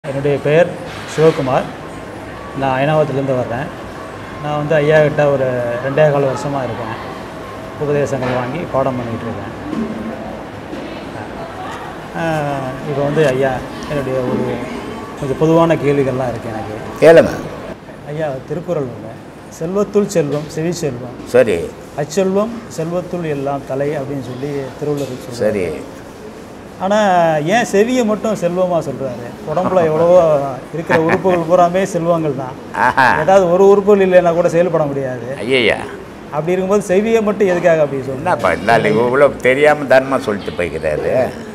என்னுடைய பெயர் சிவகுமார் நான் ஐனாவரத்துலேருந்து வர்றேன் நான் வந்து ஐயா கிட்ட ஒரு ரெண்டே கால் வருஷமாக இருக்கேன் உபதேசங்கள் வாங்கி பாடம் பண்ணிகிட்டு இருக்கேன் இப்போ வந்து ஐயா என்னுடைய ஒரு கொஞ்சம் பொதுவான கேள்விகள்லாம் இருக்குது எனக்கு கேளுங்க ஐயா திருக்குறள் ஒன்று செல்வத்துள் செல்வம் செவி செல்வம் சரி அச்செல்வம் செல்வத்துள் எல்லாம் தலை அப்படின்னு சொல்லி திருவள்ளுவர் சொல்றாரு சரி ஆனால் ஏன் செவியை மட்டும் செல்வமாக சொல்கிறாரு உடம்புல எவ்வளவோ இருக்கிற உறுப்புகள் பூராமே செல்வங்கள் தான் ஆஹா ஏதாவது ஒரு உறுப்புகள் இல்லைன்னா கூட செயல்பட முடியாது ஐயா அப்படி இருக்கும்போது செவியை மட்டும் எதுக்காக அப்படி சொல்லுங்க என்னப்பா இருந்தாலும் இவ்வளோ தெரியாமல் தர்மா சொல்லிட்டு போய்க்கிறாரு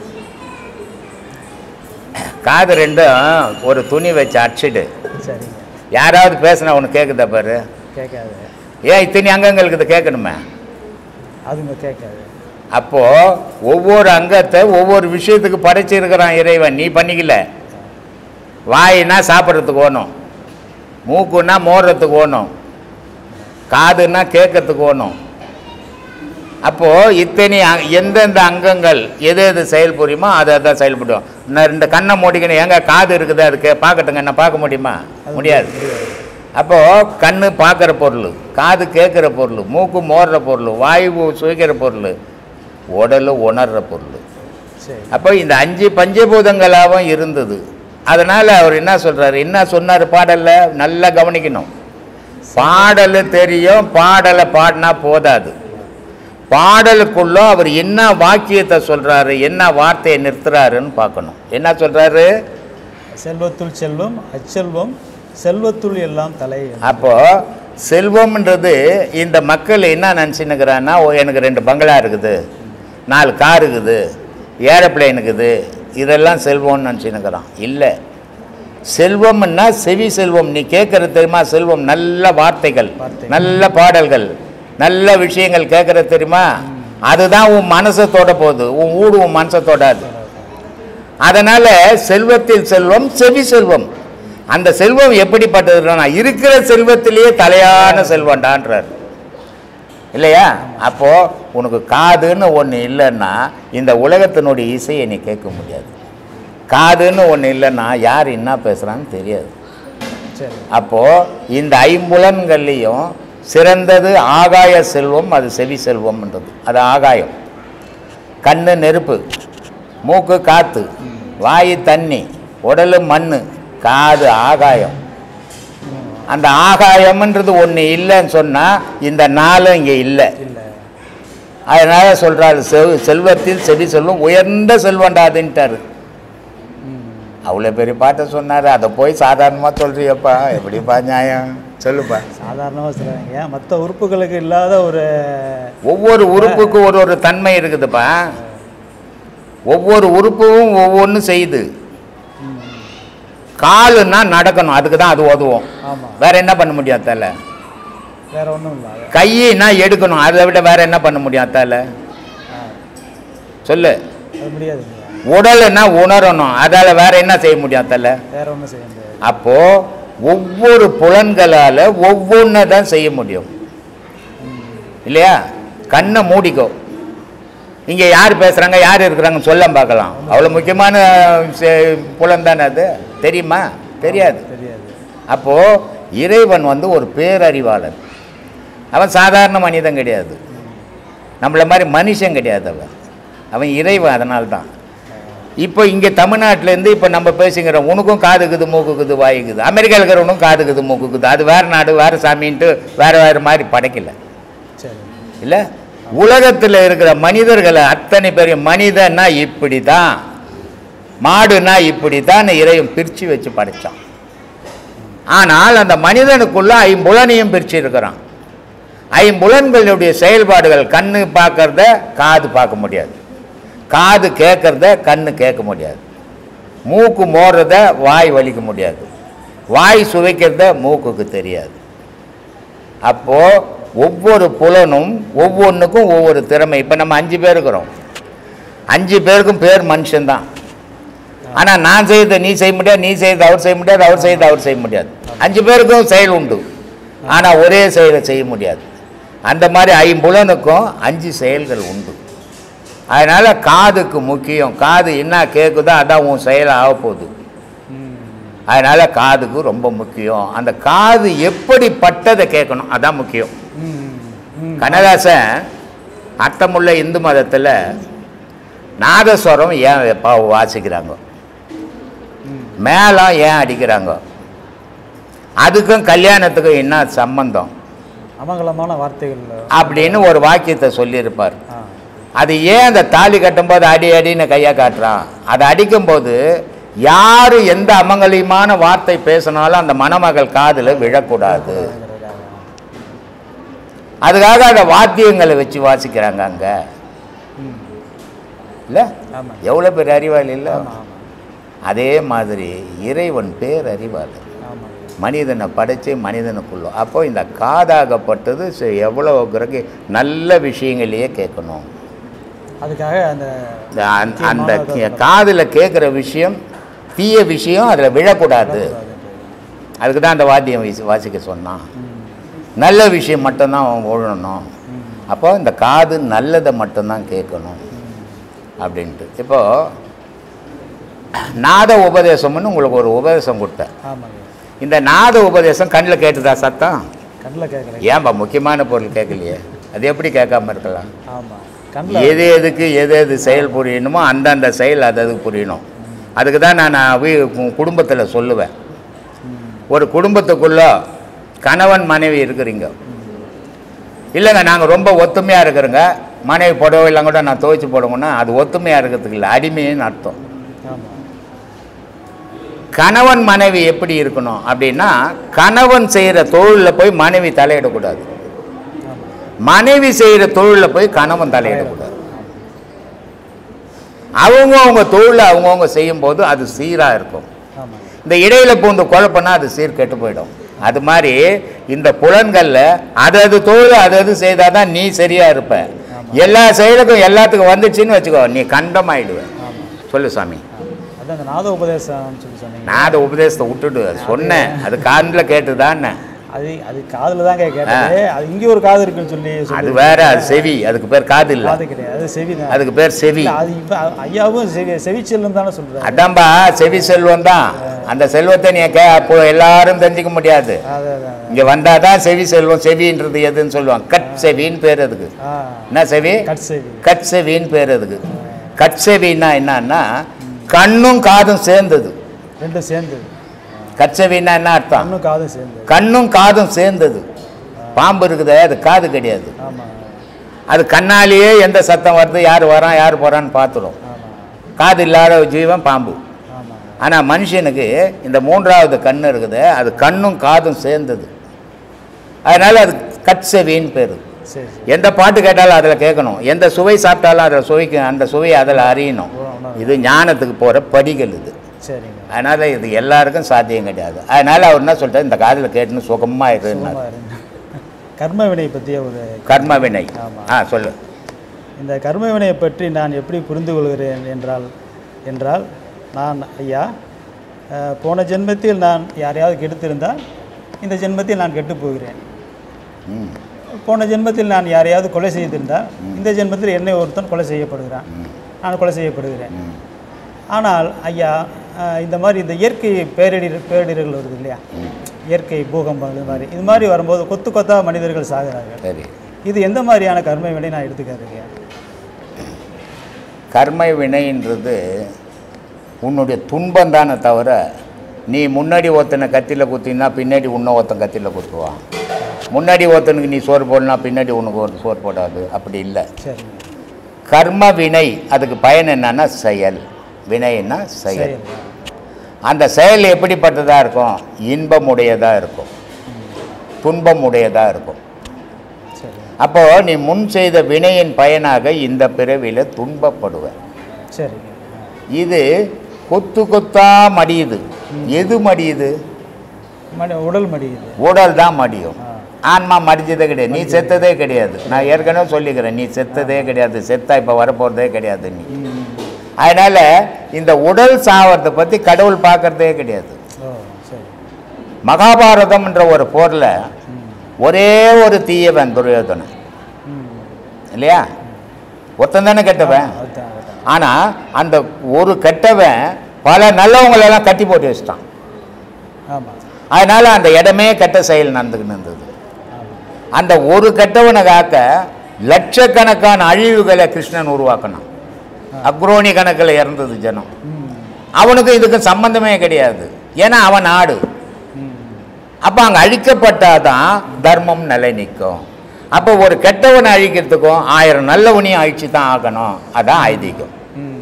காது ரெண்டும் ஒரு துணி வச்சு அடிச்சிடு சரிங்க யாராவது பேசுனா உனக்கு கேட்குதா பாரு கேட்காது ஏன் இத்தனை அங்கங்களுக்கு இது கேட்கணுமே அதுங்க கேட்காது அப்போது ஒவ்வொரு அங்கத்தை ஒவ்வொரு விஷயத்துக்கு படைச்சிருக்கிறான் இறைவன் நீ பண்ணிக்கல வாயினா சாப்பிட்றதுக்கு ஓணும் மூக்குன்னா மோடுறதுக்கு ஓணும் காதுன்னா கேட்கறதுக்கு ஓணும் அப்போது இத்தனை அ- எந்தெந்த அங்கங்கள் எது எது செயல்புரியுமோ அதை தான் செயல்படும் நான் இந்த கண்ணை மூடிக்கணும் எங்க காது இருக்குது அதுக்கு பார்க்கட்டுங்க என்ன பார்க்க முடியுமா முடியாது அப்போது கண்ணு பார்க்குற பொருள் காது கேட்குற பொருள் மூக்கு மோடுற பொருள் வாயு சுவைக்கிற பொருள் உடல் உணர்ற பொருள் சரி அப்போ இந்த அஞ்சு பஞ்சபூதங்களாகவும் இருந்தது அதனால் அவர் என்ன சொல்கிறாரு என்ன சொன்னார் பாடலில் நல்லா கவனிக்கணும் பாடல் தெரியும் பாடலை பாடினா போதாது பாடலுக்குள்ள அவர் என்ன வாக்கியத்தை சொல்கிறாரு என்ன வார்த்தையை நிறுத்துறாருன்னு பார்க்கணும் என்ன சொல்கிறாரு செல்வத்துள் செல்வம் அச்செல்வம் செல்வத்துள் எல்லாம் தலை அப்போது செல்வம்ன்றது இந்த மக்கள் என்ன நினச்சின்னுக்கிறான்னா ஓ எனக்கு ரெண்டு பங்களா இருக்குது நாலு கார் இருக்குது ஏரோப்ளேன் இருக்குது இதெல்லாம் செல்வம்னு நினச்சின்னுக்கிறான் இல்லை செல்வம்னா செவி செல்வம் நீ கேட்குறது தெரியுமா செல்வம் நல்ல வார்த்தைகள் வார்த்தை. நல்ல பாடல்கள் நல்ல விஷயங்கள் கேட்குறது தெரியுமா அதுதான் உன் மனசை தொட போகுது உன் ஊடு உன் மனசை தொடாது அதனால செல்வத்தில் செல்வம் செவி செல்வம் அந்த செல்வம் எப்படிப்பட்டதுன்னா இருக்கிற செல்வத்திலேயே தலையான செல்வம்டான்றார் இல்லையா அப்போ உனக்கு காதுன்னு ஒன்று இல்லைன்னா இந்த உலகத்தினுடைய இசையை நீ கேட்க முடியாது காதுன்னு ஒன்று இல்லைன்னா யார் என்ன பேசுகிறான்னு தெரியாது சரி அப்போது இந்த ஐம்புலன்கள்லேயும் சிறந்தது ஆகாய செல்வம் அது செவி செல்வம்ன்றது அது ஆகாயம் கண்ணு நெருப்பு மூக்கு காற்று வாய் தண்ணி உடல் மண் காது ஆகாயம் அந்த ஆகாயம்ன்றது ஒன்று இல்லைன்னு சொன்னால் இந்த நாளும் இங்கே இல்லை இல்லை அதனால் சொல்கிறாரு செவ் செல்வத்தில் செவி செல்வம் உயர்ந்த செல்வண்டாதுன்ட்டாரு அவ்வளோ பெரிய பாட்டை சொன்னார் அதை போய் சாதாரணமாக சொல்கிறியப்பா எப்படிப்பா நியாயம் சொல்லுப்பா சாதாரணமாக சொல்கிறாங்க மற்ற உறுப்புகளுக்கு இல்லாத ஒரு ஒவ்வொரு உறுப்புக்கும் ஒரு ஒரு தன்மை இருக்குதுப்பா ஒவ்வொரு உறுப்பும் ஒவ்வொன்றும் செய்யுது காலுன்னா நடக்கணும் அதுக்கு தான் அது உதவும் ஆமாம் வேற என்ன பண்ண முடியும் அத்தால வேற ஒன்றும் இல்லை கையினா எடுக்கணும் அதை விட வேற என்ன பண்ண முடியும் அத்தால ஆ சொல்லு அது முடியாதுங்க உடலுன்னா உணரணும் அதால வேற என்ன செய்ய முடியும் அத்தால வேற ஒன்றும் செய்ய முடியாது அப்போ ஒவ்வொரு புலன்களால் ஒவ்வொன்றை தான் செய்ய முடியும் இல்லையா கண்ணை மூடிக்கோ இங்கே யார் பேசுகிறாங்க யார் இருக்கிறாங்க சொல்ல பார்க்கலாம் அவ்வளோ முக்கியமான செ- புலன் தானே அது தெரியுமா தெரியாது தெரியாது அப்போது இறைவன் வந்து ஒரு பேரறிவாளன் அவன் சாதாரண மனிதன் கிடையாது நம்மள மாதிரி மனுஷன் கிடையாது அவன் அவன் இறைவன் அதனால தான் இப்போ இங்கே தமிழ்நாட்டிலேருந்து இப்போ நம்ம பேசிக்கிறோம் உனக்கும் காதுக்குது மூக்குக்குது வாய்க்குது அமெரிக்காவில் இருக்கிறவனுக்கும் காதுக்குது மூக்குக்குது அது வேறு நாடு வேறு சாமின்ட்டு வேறு வேறு மாதிரி படைக்கல சரி இல்லை உலகத்தில் இருக்கிற மனிதர்களை அத்தனை பேரையும் மனிதன்னா இப்படி தான் மாடுனா இப்படி தான் இறைவன் பிரித்து வச்சு படைச்சான் ஆனால் அந்த மனிதனுக்குள்ள ஐம்புலனையும் பிரித்து இருக்கிறான் ஐம்புலன்களுடைய செயல்பாடுகள் கண்ணு பார்க்கறத காது பார்க்க முடியாது காது கேட்கறத கண்ணு கேட்க முடியாது மூக்கு மோடுறத வாய் வலிக்க முடியாது வாய் சுவைக்கிறத மூக்குக்கு தெரியாது அப்போது ஒவ்வொரு புலனும் ஒவ்வொன்றுக்கும் ஒவ்வொரு திறமை இப்போ நம்ம அஞ்சு பேர் இருக்கிறோம் அஞ்சு பேருக்கும் பேர் மனுஷன்தான் ஆனால் நான் செய்யறதை நீ செய்ய முடியாது நீ செய்யறது அவர் செய்ய முடியாது அவர் செய்யறது அவர் செய்ய முடியாது அஞ்சு பேருக்கும் செயல் உண்டு ஆனால் ஒரே செயலை செய்ய முடியாது அந்த மாதிரி ஐம்புலனுக்கும் அஞ்சு செயல்கள் உண்டு அதனால் காதுக்கு முக்கியம் காது என்ன கேட்குதோ அதான் உன் செயல் ஆக போகுது ம் அதனால் காதுக்கு ரொம்ப முக்கியம் அந்த காது எப்படிப்பட்டதை கேட்கணும் அதான் முக்கியம் ம் ம் கண்ணதாசன் அர்த்தமுள்ள இந்து மதத்தில் நாதஸ்வரம் ஏன் எப்பா வாசிக்கிறாங்க ம் மேளம் ஏன் அடிக்கிறாங்க அதுக்கும் கல்யாணத்துக்கும் என்ன சம்பந்தம் அமங்கலமான வார்த்தைகள் அப்படின்னு ஒரு வாக்கியத்தை சொல்லியிருப்பார் ஆ அது ஏன் அந்த தாலி கட்டும்போது அடி அடின்னு கையை காட்டுறான் அதை அடிக்கும்போது யார் எந்த அமங்கலியமான வார்த்தை பேசினாலும் அந்த மணமகள் காதில் விழக்கூடாது அதுக்காக அந்த வாத்தியங்களை வச்சு வாசிக்கிறாங்க அங்கே ம் இல்லை ஆமாம் எவ்வளோ பேர் அறிவாளி இல்லை ஆமாம் ஆமாம் அதே மாதிரி இறைவன் பேர் அறிவாளி ஆமாம் மனிதனை படைச்சு மனிதனுக்குள்ள அப்போ இந்த காதாகப்பட்டது ச- எவ்வளோ பிறகு நல்ல விஷயங்களையே கேட்கணும் அதுக்காக அந்த இந்த அந்த- அந்த காதில் கேட்குற விஷயம் தீய விஷயம் அதில் விழக்கூடாது அதுக்கு தான் அந்த வாத்தியம் வீசி- வாசிக்க சொன்னான் ம் நல்ல விஷயம் மட்டும்தான் அவன் விழணும் ம் அப்போ இந்த காது நல்லதை மட்டும்தான் கேட்கணும் அப்படின்ட்டு இப்போது நாத உபதேசம்னு உங்களுக்கு ஒரு உபதேசம் கொடுத்தேன் ஆமாங்க இந்த நாத உபதேசம் கண்ணில் கேட்டுதா சத்தம் கண்ணில் கேட்குறேன் ஏன்பா முக்கியமான பொருள் கேட்கலையே அது எப்படி கேட்காம இருக்கலாம் ஆமாம் கண்ணில் எது எதுக்கு எது எது செயல் புரியணுமோ அந்தந்த செயல் அது அதுக்கு புரியணும் அதுக்கு தான் நான் குடும்பத்தில் சொல்லுவேன் ஒரு குடும்பத்துக்குள்ள கணவன் மனைவி இருக்கிறீங்க இல்லைங்க நாங்கள் ரொம்ப ஒத்துமையாக இருக்கிறோங்க மனைவி புடவை எல்லாம் கூட நான் துவைச்சு போடுங்கன்னா அது ஒத்துமையாக இருக்கிறதுக்கு இல்லை அடிமைன்னு அர்த்தம் ஆமாம் கணவன் மனைவி எப்படி இருக்கணும் அப்படின்னா கணவன் செய்கிற தொழிலில் போய் மனைவி தலையிடக்கூடாது ஆமாம் மனைவி செய்கிற தொழிலில் போய் கணவன் தலையிடக்கூடாது அவங்க அவங்க தொழிலை அவங்கவுங்க செய்யும்போது அது சீராக இருக்கும் ஆமாம் இந்த இடையில பூந்து குழப்பம்னா அது சீர் கெட்டு போயிடும் அது மாதிரி இந்த புலன்களில் அது அது தொழில் அது அது செய்தால் தான் நீ சரியாக இருப்ப எல்லா செயலுக்கும் எல்லாத்துக்கும் வந்துச்சுன்னு வச்சுக்கோ நீ கண்டமாயிடுவ ஆமாம் சொல்லு சாமி அதான் அந்த நாத உபதேசம்னு சொல்லி சொன்னீங்க நான் அதை உபதேசத்தை விட்டுடு அது சொன்னேன் அது காதில் கேட்டுதான்னு அது அது காதில் தாங்க கேட்டது அது இங்கே ஒரு காது இருக்குன்னு சொல்லி அது சொல்லி வேற அது செவி அதுக்கு பேர் காது இல்லை காது கிடையாது அது செவி தான் அதுக்கு பேர் செவி இல்ல, அது இப்போ ஐயாவும் செவி செவிச்செல்லும் தானே சொல்கிறாரு அதான்பா செவி செல்வம் தான் அந்த செல்வத்தை நீ கே அப்போ எல்லாரும் தெரிஞ்சுக்க முடியாது அது அதான் இங்க வந்தாதான் செவி செல்வம் செவின்றது எதுன்னு சொல்லுவாங்க கட் செவின்னு பேர் அதுக்கு ஆ என்ன செவி கட் செவி கட் செவின்னு பேர் அதுக்கு கட் செவின்னா என்னன்னா கண்ணும் காதும் சேர்ந்தது ரெண்டும் சேர்ந்தது கட் செவின்னா என்ன அர்த்தம் கண்ணும் காதும் சேர்ந்தது கண்ணும் காதும் சேர்ந்தது பாம்பு இருக்குதே அது காது கிடையாது ஆமாம் அது கண்ணாலேயே எந்த சத்தம் வருது யார் வரான் யார் போறான்னு பார்த்துடும் ஆமாம் காது இல்லாத ஜீவன் பாம்பு ஆமாம் ஆனால் மனுஷனுக்கு இந்த மூன்றாவது கண் இருக்குது அது கண்ணும் காதும் சேர்ந்தது அதனால் அது கட் செவின்னு பேர் சரி சரி எந்த பாட்டு கேட்டாலும் அதில் கேட்கணும் எந்த சுவை சாப்பிட்டாலும் அதில் சுவைக்கு அந்த சுவையை அதில் அறியணும் உணவு. இது ஞானத்துக்கு போகிற படிகள் இது சரிங்க அதனால் இது எல்லாருக்கும் சாத்தியம் கிடையாது அதனால் அவர் என்ன சொல்லிட்டார் இந்த காதில் கேட்டுன்னு சுகமாக இருன்னார் சுகமா இருங்க. கர்ம வினை பற்றிய ஒரு கர்ம வினை ஆமா. ஆ சொல்லு இந்த கர்ம வினையை பற்றி நான் எப்படி புரிந்து கொள்கிறேன் என்றால் என்றால் நான் ஐயா அஹ், போன ஜென்மத்தில் நான் யாரையாவது கெடுத்திருந்தால் இந்த ஜென்மத்தில் நான் கெட்டு போகிறேன் ம் போன ஜென்மத்தில் நான் யாரையாவது கொலை செய்திருந்தால் இந்த ஜென்மத்தில் என்னை ஒருத்தன் கொலை செய்யப்படுகிறான் நான் கொலை செய்யப்படுகிறேன் ம் ஆனால் ஐயா அஹ், இந்த மாதிரி இந்த இயற்கை பேரிடர் பேரிடர்கள் வருது இல்லையா இயற்கை பூகம்பங்கள் இது மாதிரி இது மாதிரி வரும்போது கொத்து கொத்தா மனிதர்கள் சாகிறார்கள் சரி இது எந்த மாதிரியான கர்ம வினை நான் எடுத்துக்காதுங்க கர்ம வினைன்றது உன்னுடைய துன்பம் தானே தவிர நீ முன்னாடி ஒருத்தனை கத்தியில் குத்தினா பின்னாடி உன்ன ஒருத்தன் கத்தியில் குத்துவான் முன்னாடி ஒருத்தனுக்கு நீ சோறு போடலாம் பின்னாடி உனக்கு ஒரு சோறு போடாது அப்படி இல்லை சரிங்க கர்ம வினை அதுக்கு பயன் என்னன்னா செயல் வினைன்னா செயல் சரி அந்த செயல் எப்படிப்பட்டதாக இருக்கும் இன்பமுடையதாக இருக்கும் துன்பமுடையதாக இருக்கும் சரி அப்போ நீ முன் செய்த வினையின் பயனாக இந்த பிறவியில் துன்பப்படுவ சரிங்க இது கொத்து கொத்தா மடியுது எது மடியுது மடி உடல் மடியுது உடல் தான் மடியும் ஆ ஆன்மா மடிச்சதே கிடையாது நீ செத்ததே கிடையாது நான் ஏற்கனவே சொல்லிக்கிறேன் நீ செத்ததே கிடையாது செத்தா இப்போ வரப்போகிறதே கிடையாது நீ ம். அதனால் இந்த உடல் சாவத்தை பற்றி கடவுள் பார்க்கறதே கிடையாது ஓ சரி மகாபாரதம்ன்ற ஒரு போரில் ம் ஒரே ஒரு தீயவன் துரியோதனன் ம் இல்லையா ஒருத்தன் தானே கெட்டவன் அதுதான் அதுதான் ஆனால் அந்த ஒரு கெட்டவன் பல நல்லவங்களெல்லாம் கட்டி போட்டு வச்சிட்டான் ஆமாம் அதனால அந்த இடமே கெட்ட செயல் நடந்துக்கிட்டு இருந்தது ஆமாம் அந்த ஒரு கெட்டவனை காக்க லட்சக்கணக்கான அழிவுகளை கிருஷ்ணன் உருவாக்கணும் அக்ரோனி கணக்கில் இறந்தது ஜனம் ம் அவனுக்கும் இதுக்கும் சம்பந்தமே கிடையாது ஏன்னா அவன் நாடு ம் அப்போ அங்கே அழிக்கப்பட்டாதான் தர்மம் நிலை நிற்கும் அப்போ ஒரு கெட்டவனை அழிக்கிறதுக்கும் ஆயிரம் நல்லவனையும் அழிச்சு தான் ஆகணும் அதான் ஐதீகம் ம்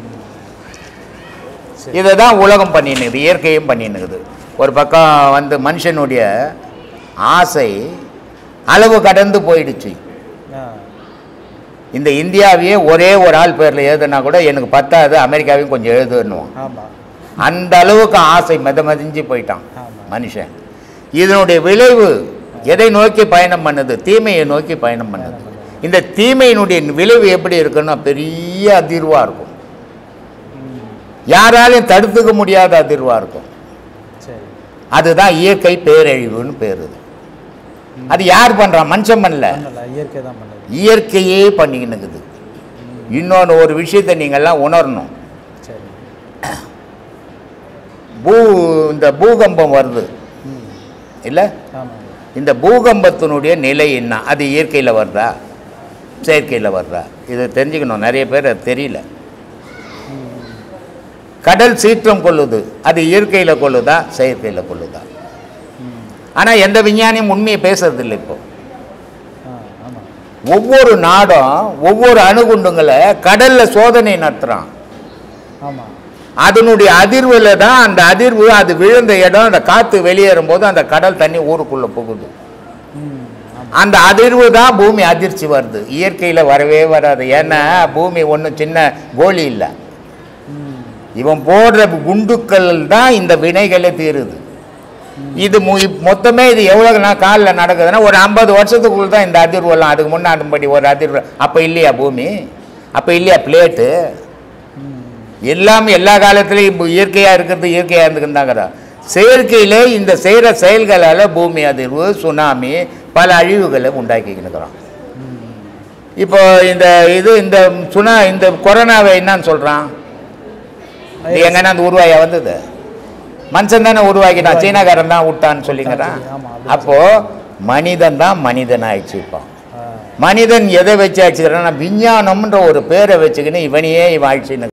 இதை தான் உலகம் பண்ணினுக்குது இயற்கையும் பண்ணினுக்குது ஒரு பக்கம் வந்து மனுஷனுடைய ஆசை அளவு கடந்து போயிடுச்சு ஆ இந்த இந்தியாவையே ஒரே ஒரு ஆள் பேரில் எழுதுனா கூட எனக்கு பத்தாது அமெரிக்காவையும் கொஞ்சம் எழுதுன்னுவான் ஆமாம் அந்த அளவுக்கு ஆசை மெத மதிஞ்சு போயிட்டான் ஆமாம் மனுஷன் இதனுடைய விளைவு எதை நோக்கி பயணம் பண்ணுது தீமையை நோக்கி பயணம் பண்ணுது இந்த தீமையினுடைய விளைவு எப்படி இருக்குன்னா பெரிய அதிர்வாக இருக்கும் ம் யாராலையும் தடுத்துக்க முடியாத அதிர்வாக இருக்கும் சரி அதுதான் இயற்கை பேரழிவுன்னு பேர் அது யார் பண்ணுறா மனுஷன் பண்ணல பண்ணல இயற்கை தான் பண்ணுது இயற்கையே பண்ணிக்கின்னு இருக்குது இன்னொன்று ஒரு விஷயத்தை நீங்கள்லாம் உணரணும் சரி பூ இந்த பூகம்பம் வருது ம் இல்லை ஆமாம் இந்த பூகம்பத்தினுடைய நிலை என்ன அது இயற்கையில் வருதா செயற்கையில் வருதா இதை தெரிஞ்சுக்கணும் நிறைய பேர் அது தெரியல ம் கடல் சீற்றம் கொள்ளுது அது இயற்கையில் கொள்ளுதா செயற்கையில் கொள்ளுதா ம் ஆனால் எந்த விஞ்ஞானியும் உண்மையை பேசுறதில்லை இப்போ ஆ ஆமாம் ஒவ்வொரு நாடும் ஒவ்வொரு அணுகுண்டுங்களை கடலில் சோதனை நடத்துகிறான் ஆமாம் அதனுடைய அதிர்வில் தான் அந்த அதிர்வு அது விழுந்த இடம் அந்த காற்று வெளியேறும் போது அந்த கடல் தண்ணி ஊருக்குள்ளே போகுது ம் ஆமாம் அந்த அதிர்வு தான் பூமி அதிர்ச்சி வருது இயற்கையில் வரவே வராது ஏன்னா பூமி ஒன்றும் சின்ன கோலி இல்லை ம் இவன் போடுற குண்டுக்கள் தான் இந்த வினைகளே தீருது இது மு இப்- மொத்தமே இது எவ்வளோ நாள் காலில் நடக்குதுன்னா ஒரு ஐம்பது வருஷத்துக்குள்ள தான் இந்த அதிர்வெல்லாம் அதுக்கு முன்னாடிபடி ஒரு அதிர்வு அப்போ இல்லையா பூமி அப்போ இல்லையா பிளேட்டு ம் எல்லாம் எல்லா காலத்துலேயும் இப்போ இயற்கையாக இருக்கிறது இயற்கையாக இருந்துக்குந்தாங்கிறா செயற்கையிலே இந்த செய்கிற செயல்களால் பூமி அதிர்வு சுனாமி பல அழிவுகளை உண்டாக்கிக்கினுக்கிறான் ம் இப்போ இந்த இது இந்த சுனா இந்த கொரோனாவை என்னன்னு சொல்கிறான் இது எங்கன்னா அந்த உருவாயா வந்தது மனுஷன் தானே உருவாக்கிட்டான் சீனாக்காரன் தான் விட்டான்னு சொல்லிங்கிறான் ஆமா, அப்படி அப்போ மனிதன் தான் மனிதன் ஆயிடுச்சுப்பான் ஆ மனிதன் எதை வச்சு அடிச்சுக்கிறான் விஞ்ஞானம்ன்ற ஒரு பேரை வச்சுக்கின்னு இவனையே இவன் அழிச்சுன்னு